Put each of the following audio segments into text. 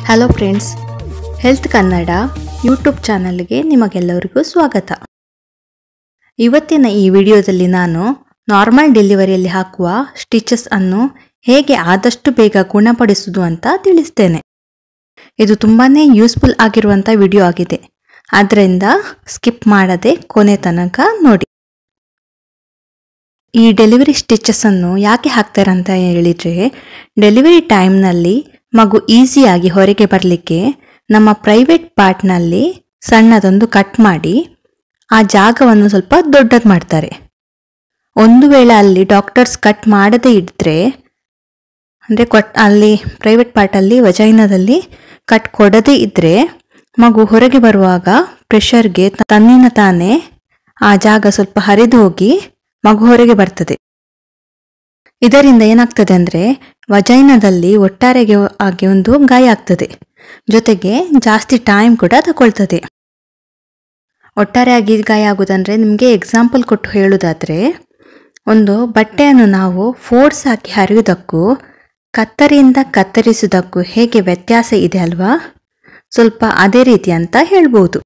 hello friends health Kannada YouTube ಚಾನಲ್ಗೆ ನಿಮಗೆಲ್ಲರಿಗೂ ಸ್ವಾಗತ ಇವತ್ತಿನ ಈ ವಿಡಿಯೋದಲ್ಲಿ ನಾನು ನಾರ್ಮಲ್ ಡೆಲಿವರಿಯಲ್ಲಿ ಹಾಕುವ ಸ್ಟಿಚಸ್ ಅನ್ನು ಹೇಗೆ ಆದಷ್ಟು ಬೇಗ ಗುಣಪಡಿಸುವುದು ಅಂತ ತಿಳಿಸ್ತೇನೆ ಇದು ತುಂಬಾನೇ ಯೂಸ್ಫುಲ್ ಆಗಿರುವಂಥ ವಿಡಿಯೋ ಆಗಿದೆ ಆದ್ದರಿಂದ ಸ್ಕಿಪ್ ಮಾಡದೆ ಕೊನೆ ತನಕ ನೋಡಿ ಈ ಡೆಲಿವರಿ ಸ್ಟಿಚಸ್ ಅನ್ನು ಯಾಕೆ ಹಾಕ್ತಾರೆ ಅಂತ ಹೇಳಿದ್ರೆ ಡೆಲಿವರಿ ಟೈಮ್ನಲ್ಲಿ ಮಗು ಈಸಿಯಾಗಿ ಹೊರಗೆ ಬರಲಿಕ್ಕೆ ನಮ್ಮ ಪ್ರೈವೇಟ್ ಪಾರ್ಟ್ನಲ್ಲಿ ಸಣ್ಣದೊಂದು ಕಟ್ ಮಾಡಿ ಆ ಜಾಗವನ್ನು ಸ್ವಲ್ಪ ದೊಡ್ಡದು ಮಾಡ್ತಾರೆ ಒಂದು ವೇಳೆ ಅಲ್ಲಿ ಡಾಕ್ಟರ್ಸ್ ಕಟ್ ಮಾಡದೇ ಇದ್ದರೆ ಅಂದರೆ ಕೊಟ್ ಅಲ್ಲಿ ಪ್ರೈವೇಟ್ ಪಾರ್ಟಲ್ಲಿ ವಜೈನದಲ್ಲಿ ಕಟ್ ಕೊಡದೇ ಇದ್ದರೆ ಮಗು ಹೊರಗೆ ಬರುವಾಗ ಪ್ರೆಷರ್ಗೆ ತನ್ನಿನ ತಾನೇ ಆ ಜಾಗ ಸ್ವಲ್ಪ ಹರಿದು ಹೋಗಿ ಮಗು ಹೊರಗೆ ಬರ್ತದೆ ಇದರಿಂದ ಏನಾಗ್ತದೆ ಅಂದರೆ ವಜೈನದಲ್ಲಿ ಒಟ್ಟಾರೆಗೆ ಆಗಿ ಒಂದು ಗಾಯ ಆಗ್ತದೆ ಜೊತೆಗೆ ಜಾಸ್ತಿ ಟೈಮ್ ಕೂಡ ತಗೊಳ್ತದೆ ಒಟ್ಟಾರೆಯಾಗಿ ಗಾಯ ಆಗುದಂದ್ರೆ ನಿಮಗೆ ಎಕ್ಸಾಂಪಲ್ ಕೊಟ್ಟು ಹೇಳುವುದಾದ್ರೆ ಒಂದು ಬಟ್ಟೆಯನ್ನು ನಾವು ಫೋರ್ಸ್ ಹಾಕಿ ಹರಿಯುವುದಕ್ಕೂ ಕತ್ತರಿಯಿಂದ ಕತ್ತರಿಸುವುದಕ್ಕೂ ಹೇಗೆ ವ್ಯತ್ಯಾಸ ಇದೆ ಅಲ್ವಾ ಸ್ವಲ್ಪ ಅದೇ ರೀತಿ ಅಂತ ಹೇಳ್ಬೋದು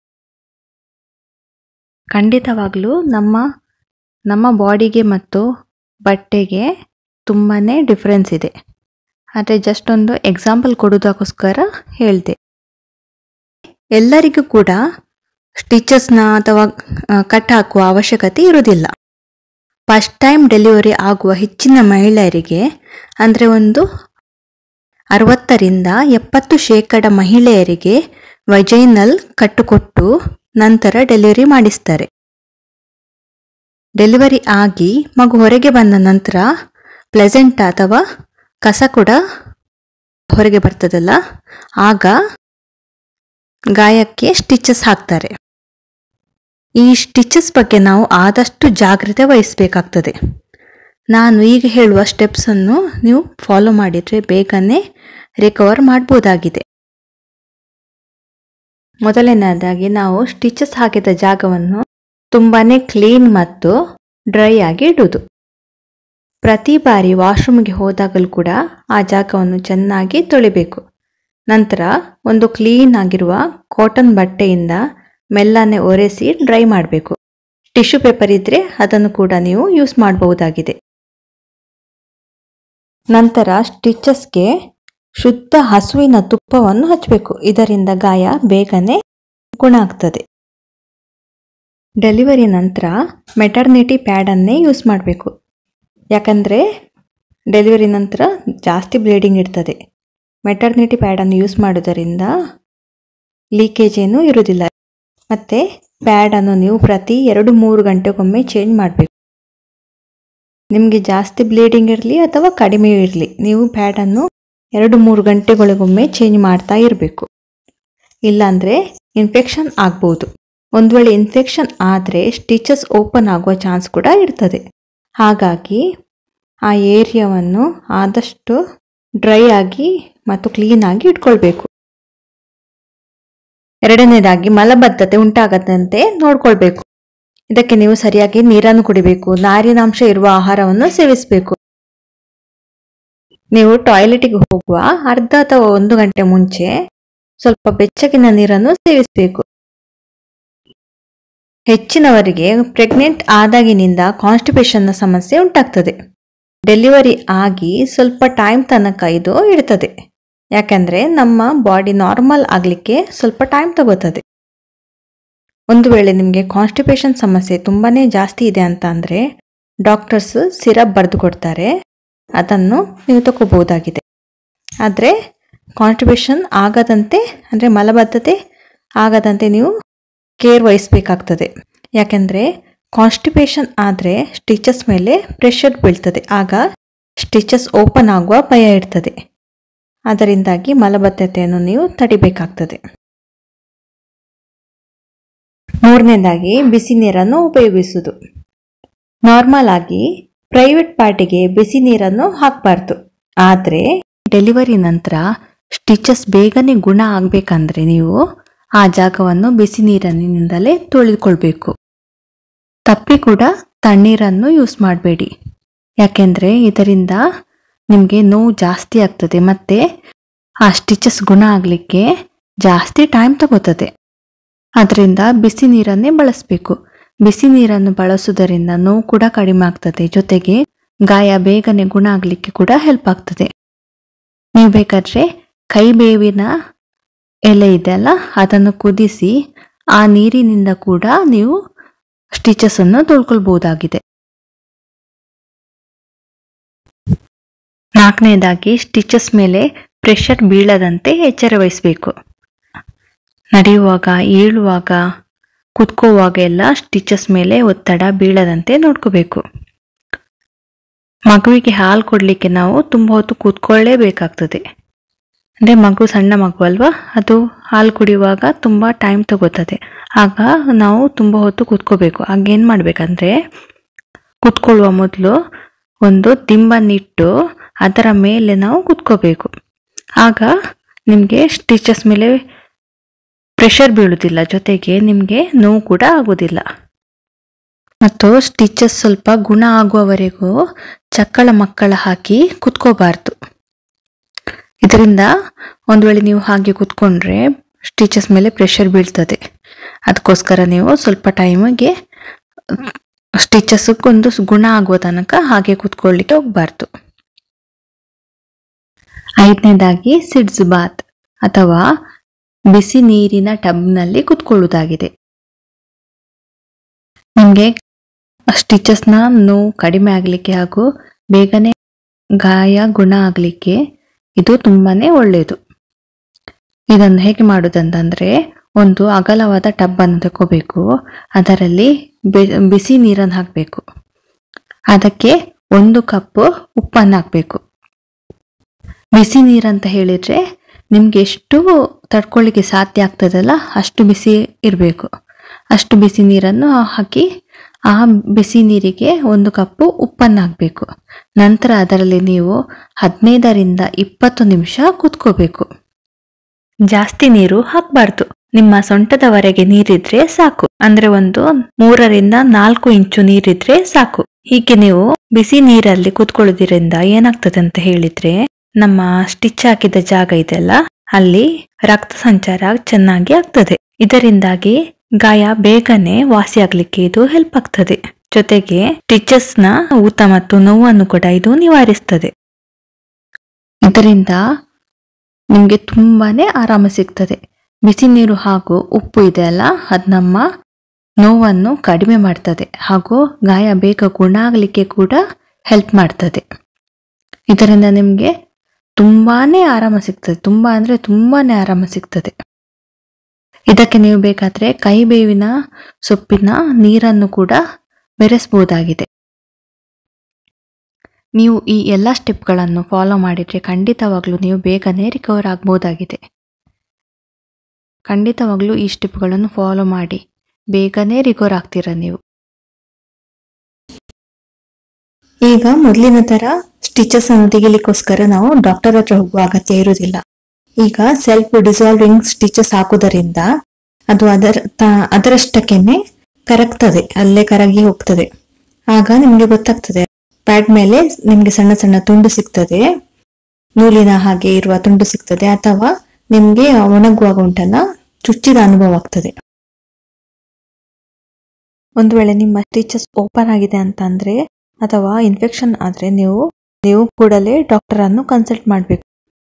ಖಂಡಿತವಾಗ್ಲೂ ನಮ್ಮ ನಮ್ಮ ಬಾಡಿಗೆ ಮತ್ತು ಬಟ್ಟೆಗೆ ತುಂಬಾ ಡಿಫ್ರೆನ್ಸ್ ಇದೆ ಆದರೆ ಜಸ್ಟ್ ಒಂದು ಎಕ್ಸಾಂಪಲ್ ಕೊಡೋದಕ್ಕೋಸ್ಕರ ಹೇಳಿದೆ ಎಲ್ಲರಿಗೂ ಕೂಡ ಸ್ಟಿಚಸ್ನ ಅಥವಾ ಕಟ್ ಹಾಕುವ ಅವಶ್ಯಕತೆ ಇರುವುದಿಲ್ಲ ಫಸ್ಟ್ ಟೈಮ್ ಡೆಲಿವರಿ ಆಗುವ ಹೆಚ್ಚಿನ ಮಹಿಳೆಯರಿಗೆ ಅಂದರೆ ಒಂದು ಅರವತ್ತರಿಂದ ಎಪ್ಪತ್ತು ಶೇಕಡ ಮಹಿಳೆಯರಿಗೆ ವಜೈನಲ್ ಕಟ್ಟುಕೊಟ್ಟು ನಂತರ ಡೆಲಿವರಿ ಮಾಡಿಸ್ತಾರೆ ಡೆಲಿವರಿ ಆಗಿ ಮಗು ಹೊರಗೆ ಬಂದ ನಂತರ ಪ್ಲೆಸೆಂಟ್ ಅಥವಾ ಕಸ ಕೂಡ ಹೊರಗೆ ಬರ್ತದಲ್ಲ ಆಗ ಗಾಯಕ್ಕೆ ಸ್ಟಿಚಸ್ ಹಾಕ್ತಾರೆ ಈ ಸ್ಟಿಚಸ್ ಬಗ್ಗೆ ನಾವು ಆದಷ್ಟು ಜಾಗ್ರತೆ ವಹಿಸಬೇಕಾಗ್ತದೆ ನಾನು ಈಗ ಹೇಳುವ ಸ್ಟೆಪ್ಸನ್ನು ನೀವು ಫಾಲೋ ಮಾಡಿದರೆ ಬೇಗನೆ ರಿಕವರ್ ಮಾಡ್ಬೋದಾಗಿದೆ ಮೊದಲನೇದಾಗಿ ನಾವು ಸ್ಟಿಚಸ್ ಹಾಕಿದ ಜಾಗವನ್ನು ತುಂಬಾನೇ ಕ್ಲೀನ್ ಮತ್ತು ಡ್ರೈ ಆಗಿ ಇಡುವುದು ಪ್ರತಿ ಬಾರಿ ವಾಶ್ರೂಮ್ಗೆ ಹೋದಾಗಲೂ ಕೂಡ ಆ ಜಾಗವನ್ನು ಚೆನ್ನಾಗಿ ತೊಳಿಬೇಕು ನಂತರ ಒಂದು ಕ್ಲೀನ್ ಆಗಿರುವ ಕಾಟನ್ ಬಟ್ಟೆಯಿಂದ ಮೆಲ್ಲನೆ ಒರೆಸಿ ಡ್ರೈ ಮಾಡಬೇಕು ಟಿಶ್ಯೂ ಪೇಪರ್ ಇದ್ದರೆ ಅದನ್ನು ಕೂಡ ನೀವು ಯೂಸ್ ಮಾಡಬಹುದಾಗಿದೆ ನಂತರ ಸ್ಟಿಚಸ್ಗೆ ಶುದ್ಧ ಹಸುವಿನ ತುಪ್ಪವನ್ನು ಹಚ್ಚಬೇಕು ಇದರಿಂದ ಗಾಯ ಬೇಗನೆ ಗುಣ ಆಗ್ತದೆ ಡೆಲಿವರಿ ನಂತರ ಮೆಟರ್ನಿಟಿ ಪ್ಯಾಡನ್ನೇ ಯೂಸ್ ಮಾಡಬೇಕು ಯಾಕಂದರೆ ಡೆಲಿವರಿ ನಂತರ ಜಾಸ್ತಿ ಬ್ಲೀಡಿಂಗ್ ಇರ್ತದೆ ಮೆಟರ್ನಿಟಿ ಪ್ಯಾಡನ್ನು ಯೂಸ್ ಮಾಡೋದರಿಂದ ಲೀಕೇಜ್ ಏನೂ ಇರುವುದಿಲ್ಲ ಮತ್ತು ಪ್ಯಾಡನ್ನು ನೀವು ಪ್ರತಿ ಎರಡು ಮೂರು ಗಂಟೆಗೊಮ್ಮೆ ಚೇಂಜ್ ಮಾಡಬೇಕು ನಿಮಗೆ ಜಾಸ್ತಿ ಬ್ಲೀಡಿಂಗ್ ಇರಲಿ ಅಥವಾ ಕಡಿಮೆ ಇರಲಿ ನೀವು ಪ್ಯಾಡನ್ನು ಎರಡು ಮೂರು ಗಂಟೆಗಳಿಗೊಮ್ಮೆ ಚೇಂಜ್ ಮಾಡ್ತಾ ಇರಬೇಕು ಇಲ್ಲಾಂದರೆ ಇನ್ಫೆಕ್ಷನ್ ಆಗ್ಬೋದು ಒಂದು ವೇಳೆ ಇನ್ಫೆಕ್ಷನ್ ಆದರೆ ಸ್ಟಿಚಸ್ ಓಪನ್ ಆಗುವ ಚಾನ್ಸ್ ಕೂಡ ಇರ್ತದೆ ಹಾಗಾಗಿ ಆ ಏರಿಯಾವನ್ನು ಆದಷ್ಟು ಡ್ರೈ ಆಗಿ ಮತ್ತು ಕ್ಲೀನಾಗಿ ಇಟ್ಕೊಳ್ಬೇಕು ಎರಡನೇದಾಗಿ ಮಲಬದ್ಧತೆ ಉಂಟಾಗದಂತೆ ನೋಡ್ಕೊಳ್ಬೇಕು ಇದಕ್ಕೆ ನೀವು ಸರಿಯಾಗಿ ನೀರನ್ನು ಕುಡಿಬೇಕು ನಾರಿನಾಂಶ ಇರುವ ಆಹಾರವನ್ನು ಸೇವಿಸಬೇಕು ನೀವು ಟಾಯ್ಲೆಟಿಗೆ ಹೋಗುವ ಅರ್ಧ ಅಥವಾ ಒಂದು ಗಂಟೆ ಮುಂಚೆ ಸ್ವಲ್ಪ ಬೆಚ್ಚಗಿನ ನೀರನ್ನು ಸೇವಿಸಬೇಕು ಹೆಚ್ಚಿನವರಿಗೆ ಪ್ರೆಗ್ನೆಂಟ್ ಆದಾಗಿನಿಂದ ಕಾನ್ಸ್ಟಿಪೇಷನ್ನ ಸಮಸ್ಯೆ ಉಂಟಾಗ್ತದೆ ಡೆಲಿವರಿ ಆಗಿ ಸ್ವಲ್ಪ ಟೈಮ್ ತನಕ ಇದು ಇರ್ತದೆ ಯಾಕಂದರೆ ನಮ್ಮ ಬಾಡಿ ನಾರ್ಮಲ್ ಆಗಲಿಕ್ಕೆ ಸ್ವಲ್ಪ ಟೈಮ್ ತಗೋತದೆ ಒಂದು ವೇಳೆ ನಿಮಗೆ ಕಾನ್ಸ್ಟಿಪೇಷನ್ ಸಮಸ್ಯೆ ತುಂಬಾ ಜಾಸ್ತಿ ಇದೆ ಅಂತ ಅಂದರೆ ಡಾಕ್ಟರ್ಸ್ ಸಿರಪ್ ಬರೆದು ಕೊಡ್ತಾರೆ ಅದನ್ನು ನೀವು ತಗೋಬಹುದಾಗಿದೆ ಆದರೆ ಕಾನ್ಸ್ಟಿಪೇಷನ್ ಆಗದಂತೆ ಅಂದರೆ ಮಲಬದ್ಧತೆ ಆಗದಂತೆ ನೀವು ಕೇರ್ ವಹಿಸಬೇಕಾಗ್ತದೆ ಯಾಕೆಂದರೆ ಕಾನ್ಸ್ಟಿಪೇಷನ್ ಆದರೆ ಸ್ಟಿಚಸ್ ಮೇಲೆ ಪ್ರೆಷರ್ ಬೀಳ್ತದೆ ಆಗ ಸ್ಟಿಚಸ್ ಓಪನ್ ಆಗುವ ಭಯ ಇರ್ತದೆ ಅದರಿಂದಾಗಿ ಮಲಬದ್ಧತೆಯನ್ನು ನೀವು ತಡಿಬೇಕಾಗ್ತದೆ ಮೂರನೇದಾಗಿ ಬಿಸಿ ನೀರನ್ನು ಉಪಯೋಗಿಸುವುದು ನಾರ್ಮಲ್ ಆಗಿ ಪ್ರೈವೇಟ್ ಪಾರ್ಟಿಗೆ ಬಿಸಿ ನೀರನ್ನು ಹಾಕಬಾರ್ದು ಆದರೆ ಡೆಲಿವರಿ ನಂತರ ಸ್ಟಿಚಸ್ ಬೇಗನೆ ಗುಣ ಆಗಬೇಕಂದ್ರೆ ನೀವು ಆ ಜಾಗವನ್ನು ಬಿಸಿ ನೀರಿನಿಂದಲೇ ತೊಳೆದುಕೊಳ್ಬೇಕು ತಪ್ಪಿ ಕೂಡ ತಣ್ಣೀರನ್ನು ಯೂಸ್ ಮಾಡಬೇಡಿ ಯಾಕೆಂದರೆ ಇದರಿಂದ ನಿಮಗೆ ನೋವು ಜಾಸ್ತಿ ಆಗ್ತದೆ ಮತ್ತು ಆ ಸ್ಟಿಚಸ್ ಗುಣ ಆಗಲಿಕ್ಕೆ ಜಾಸ್ತಿ ಟೈಮ್ ತಗೋತದೆ ಅದರಿಂದ ಬಿಸಿ ನೀರನ್ನೇ ಬಳಸಬೇಕು ಬಿಸಿ ನೀರನ್ನು ಬಳಸುವುದರಿಂದ ನೋವು ಕೂಡ ಕಡಿಮೆ ಆಗ್ತದೆ ಜೊತೆಗೆ ಗಾಯ ಬೇಗನೆ ಗುಣ ಆಗಲಿಕ್ಕೆ ಕೂಡ ಹೆಲ್ಪ್ ಆಗ್ತದೆ ನೀವು ಬೇಕಾದ್ರೆ ಕೈ ಬೇವಿನ ಎಲೆ ಇದೆಯಲ್ಲ ಅದನ್ನು ಕುದಿಸಿ ಆ ನೀರಿನಿಂದ ಕೂಡ ನೀವು ಸ್ಟಿಚಸ್ ಅನ್ನು ತೊಳ್ಕೊಳ್ಬಹುದಾಗಿದೆ ನಾಲ್ಕನೇದಾಗಿ ಸ್ಟಿಚಸ್ ಮೇಲೆ ಪ್ರೆಷರ್ ಬೀಳದಂತೆ ಎಚ್ಚರ ವಹಿಸಬೇಕು ನಡೆಯುವಾಗ ಏಳುವಾಗ ಕುತ್ಕೋವಾಗ ಎಲ್ಲ ಸ್ಟಿಚಸ್ ಮೇಲೆ ಒತ್ತಡ ಬೀಳದಂತೆ ನೋಡ್ಕೋಬೇಕು ಮಗುವಿಗೆ ಹಾಲು ಕೊಡಲಿಕ್ಕೆ ನಾವು ತುಂಬ ಹೊತ್ತು ಕೂತ್ಕೊಳ್ಳೇಬೇಕಾಗ್ತದೆ ಅಂದರೆ ಮಗು ಸಣ್ಣ ಮಗು ಅಲ್ವಾ ಅದು ಹಾಲು ಕುಡಿಯುವಾಗ ತುಂಬ ಟೈಮ್ ತಗೋತದೆ ಆಗ ನಾವು ತುಂಬ ಹೊತ್ತು ಕೂತ್ಕೋಬೇಕು ಆಗ ಏನು ಮಾಡಬೇಕಂದ್ರೆ ಕೂತ್ಕೊಳ್ಳುವ ಮೊದಲು ಒಂದು ದಿಂಬನ್ನಿಟ್ಟು ಅದರ ಮೇಲೆ ನಾವು ಕೂತ್ಕೋಬೇಕು ಆಗ ನಿಮಗೆ ಸ್ಟಿಚಸ್ ಮೇಲೆ ಪ್ರೆಷರ್ ಬೀಳುವುದಿಲ್ಲ ಜೊತೆಗೆ ನಿಮಗೆ ನೋವು ಕೂಡ ಆಗೋದಿಲ್ಲ ಮತ್ತು ಸ್ಟಿಚಸ್ ಸ್ವಲ್ಪ ಗುಣ ಆಗುವವರೆಗೂ ಚಕ್ಕಳ ಮಕ್ಕಳ ಹಾಕಿ ಕುತ್ಕೋಬಾರ್ದು ಇದರಿಂದ ಒಂದು ವೇಳೆ ನೀವು ಹಾಗೆ ಕುತ್ಕೊಂಡ್ರೆ ಸ್ಟಿಚಸ್ ಮೇಲೆ ಪ್ರೆಷರ್ ಬೀಳ್ತದೆ ಅದಕ್ಕೋಸ್ಕರ ನೀವು ಸ್ವಲ್ಪ ಟೈಮಿಗೆ ಸ್ಟಿಚಸ್ ಒಂದು ಗುಣ ಆಗುವ ತನಕ ಹಾಗೆ ಕುತ್ಕೊಳ್ಳಿಕ್ಕೆ ಹೋಗ್ಬಾರ್ದು ಐದನೇದಾಗಿ ಸಿಡ್ಸ್ ಬಾತ್ ಅಥವಾ ಬಿಸಿ ನೀರಿನ ಟಬ್ನಲ್ಲಿ ಕುತ್ಕೊಳ್ಳುವುದಾಗಿದೆ ನಿಮಗೆ ಸ್ಟಿಚಸ್ನ ನೋವು ಕಡಿಮೆ ಆಗಲಿಕ್ಕೆ ಹಾಗೂ ಬೇಗನೆ ಗಾಯ ಗುಣ ಆಗಲಿಕ್ಕೆ ಇದು ತುಂಬಾನೇ ಒಳ್ಳೆಯದು ಇದನ್ನು ಹೇಗೆ ಮಾಡುವುದಂತಂದ್ರೆ ಒಂದು ಅಗಲವಾದ ಟಬ್ ಅನ್ನು ತಗೋಬೇಕು ಅದರಲ್ಲಿ ಬೆ- ಬಿಸಿ ನೀರನ್ನು ಹಾಕಬೇಕು ಅದಕ್ಕೆ ಒಂದು ಕಪ್ ಉಪ್ಪನ್ನು ಹಾಕಬೇಕು ಬಿಸಿ ನೀರಂತ ಹೇಳಿದ್ರೆ ನಿಮ್ಗೆ ಎಷ್ಟು ತಡ್ಕೊಳ್ಳಿಕ್ಕೆ ಸಾಧ್ಯ ಆಗ್ತದಲ್ಲ ಅಷ್ಟು ಬಿಸಿ ಇರಬೇಕು ಅಷ್ಟು ಬಿಸಿ ನೀರನ್ನು ಹಾಕಿ ಆ ಬಿಸಿ ನೀರಿಗೆ ಒಂದು ಕಪ್ಪು ಉಪ್ಪನ್ನು ಹಾಕಬೇಕು ನಂತರ ಅದರಲ್ಲಿ ನೀವು ಹದಿನೈದರಿಂದ ಇಪ್ಪತ್ತು ನಿಮಿಷ ಕುತ್ಕೋಬೇಕು ಜಾಸ್ತಿ ನೀರು ಹಾಕಬಾರ್ದು ನಿಮ್ಮ ಸೊಂಟದವರೆಗೆ ನೀರಿದ್ರೆ ಸಾಕು ಅಂದ್ರೆ ಒಂದು ಮೂರರಿಂದ ನಾಲ್ಕು ಇಂಚು ನೀರಿದ್ರೆ ಸಾಕು ಹೀಗೆ ನೀವು ಬಿಸಿ ನೀರಲ್ಲಿ ಕುತ್ಕೊಳ್ಳೋದ್ರಿಂದ ಏನಾಗ್ತದೆ ಅಂತ ಹೇಳಿದ್ರೆ ನಮ್ಮ ಸ್ಟಿಚ್ ಹಾಕಿದ ಜಾಗ ಇದೆಲ್ಲ ಅಲ್ಲಿ ರಕ್ತ ಸಂಚಾರ ಚೆನ್ನಾಗಿ ಆಗ್ತದೆ ಇದರಿಂದಾಗಿ ಗಾಯ ಬೇಗನೆ ವಾಸಿ ಆಗ್ಲಿಕ್ಕೆ ಇದು ಹೆಲ್ಪ್ ಆಗ್ತದೆ ಜೊತೆಗೆ ಸ್ಟಿಚಸ್ ನ ಊತ ಮತ್ತು ನೋವನ್ನು ಕೂಡ ಇದು ನಿವಾರಿಸ್ತದೆ ಇದರಿಂದ ನಿಮ್ಗೆ ತುಂಬಾನೇ ಆರಾಮ ಸಿಗ್ತದೆ ಬಿಸಿ ನೀರು ಹಾಗೂ ಉಪ್ಪು ಇದೆ ಅಲ್ಲ ಅದು ನಮ್ಮ ನೋವನ್ನು ಕಡಿಮೆ ಮಾಡ್ತದೆ ಹಾಗೂ ಗಾಯ ಬೇಗ ಗುಣ ಆಗಲಿಕ್ಕೆ ಕೂಡ ಹೆಲ್ಪ್ ಮಾಡ್ತದೆ ಇದರಿಂದ ನಿಮಗೆ ತುಂಬಾನೇ ಆರಾಮ ಸಿಗ್ತದೆ ತುಂಬಾ ಅಂದ್ರೆ ತುಂಬಾನೇ ಆರಾಮ ಸಿಗ್ತದೆ ಇದಕ್ಕೆ ನೀವು ಬೇಕಾದ್ರೆ ಕೈ ಬೇವಿನ ಸೊಪ್ಪಿನ ನೀರನ್ನು ಕೂಡ ಬೆರೆಸಬಹುದಾಗಿದೆ ನೀವು ಈ ಎಲ್ಲ ಸ್ಟೆಪ್ಗಳನ್ನು ಫಾಲೋ ಮಾಡಿದ್ರೆ ಖಂಡಿತವಾಗ್ಲೂ ನೀವು ಬೇಗನೆ ರಿಕವರ್ ಆಗ್ಬೋದಾಗಿದೆ ಖಂಡಿತವಾಗ್ಲೂ ಈ ಸ್ಟೆಪ್ಗಳನ್ನು ಫಾಲೋ ಮಾಡಿ ಬೇಗನೆ ರಿಕವರ್ ಆಗ್ತೀರಾ ನೀವು ಈಗ ಮೊದಲಿನ ತರ ಸ್ಟಿಚಸ್ ಅನ್ನು ತೆಗಿಲಿಕ್ಕೋಸ್ಕರ ನಾವು ಡಾಕ್ಟರ್ ಹತ್ರ ಹೋಗುವ ಅಗತ್ಯ ಇರುವುದಿಲ್ಲ ಈಗ ಸೆಲ್ಫ್ ಡಿಸಾಲ್ವಿಂಗ್ ಸ್ಟಿಚಸ್ ಹಾಕುವುದರಿಂದ ಅದು ಅದರ ತ- ಅದರಷ್ಟಕ್ಕೇನೆ ಕರಗ್ತದೆ ಅಲ್ಲೇ ಕರಗಿ ಹೋಗ್ತದೆ ಆಗ ನಿಮ್ಗೆ ಗೊತ್ತಾಗ್ತದೆ ಪ್ಯಾಡ್ ಮೇಲೆ ನಿಮ್ಗೆ ಸಣ್ಣ ಸಣ್ಣ ತುಂಡು ಸಿಗ್ತದೆ ನೂಲಿನ ಹಾಗೆ ಇರುವ ತುಂಡು ಸಿಗ್ತದೆ ಅಥವಾ ನಿಮ್ಗೆ ಒಣಗುವಾಗ ಉಂಟಲ್ಲ ಚುಚ್ಚಿದ ಅನುಭವ ಆಗ್ತದೆ ಒಂದು ವೇಳೆ ನಿಮ್ಮ ಸ್ಟಿಚಸ್ ಓಪನ್ ಆಗಿದೆ ಅಂತ ಅಂದ್ರೆ ಅಥವಾ ಇನ್ಫೆಕ್ಷನ್ ಆದ್ರೆ ನೀವು ನೀವು ಕೂಡಲೇ ಡಾಕ್ಟರ್ ಅನ್ನು ಕನ್ಸಲ್ಟ್ ಮಾಡಬೇಕು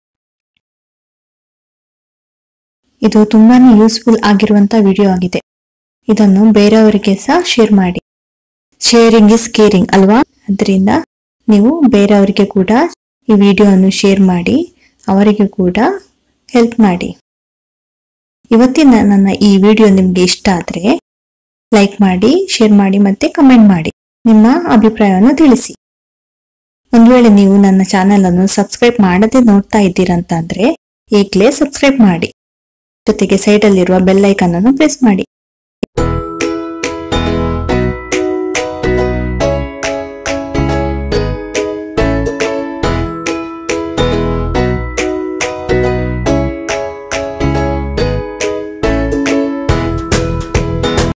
ಇದು ತುಂಬಾನೇ ಯೂಸ್ಫುಲ್ ಆಗಿರುವಂತ ವಿಡಿಯೋ ಆಗಿದೆ ಇದನ್ನು ಬೇರೆಯವರಿಗೆ ಸಹ ಶೇರ್ ಮಾಡಿ ಶೇರಿಂಗ್ ಇಸ್ ಕೇರಿಂಗ್ ಅಲ್ವಾ ಅದರಿಂದ ನೀವು ಬೇರೆಯವರಿಗೆ ಕೂಡ ಈ ವಿಡಿಯೋವನ್ನು ಶೇರ್ ಮಾಡಿ ಅವರಿಗೆ ಕೂಡ ಹೆಲ್ಪ್ ಮಾಡಿ ಇವತ್ತಿನ ನನ್ನ ಈ ವಿಡಿಯೋ ನಿಮ್ಗೆ ಇಷ್ಟ ಆದ್ರೆ ಲೈಕ್ ಮಾಡಿ ಶೇರ್ ಮಾಡಿ ಮತ್ತೆ ಕಮೆಂಟ್ ಮಾಡಿ ನಿಮ್ಮ ಅಭಿಪ್ರಾಯವನ್ನು ತಿಳಿಸಿ ಒಂದು ವೇಳೆ ನೀವು ನನ್ನ ಚಾನೆಲ್ ಅನ್ನು ಸಬ್ಸ್ಕ್ರೈಬ್ ಮಾಡದೆ ನೋಡ್ತಾ ಇದ್ದೀರಂತ ಅಂದ್ರೆ ಈಗಲೇ ಸಬ್ಸ್ಕ್ರೈಬ್ ಮಾಡಿ ಜೊತೆಗೆ ಸೈಡಲ್ಲಿರುವ ಬೆಲ್ ಐಕನ್ ಅನ್ನು ಪ್ರೆಸ್ ಮಾಡಿ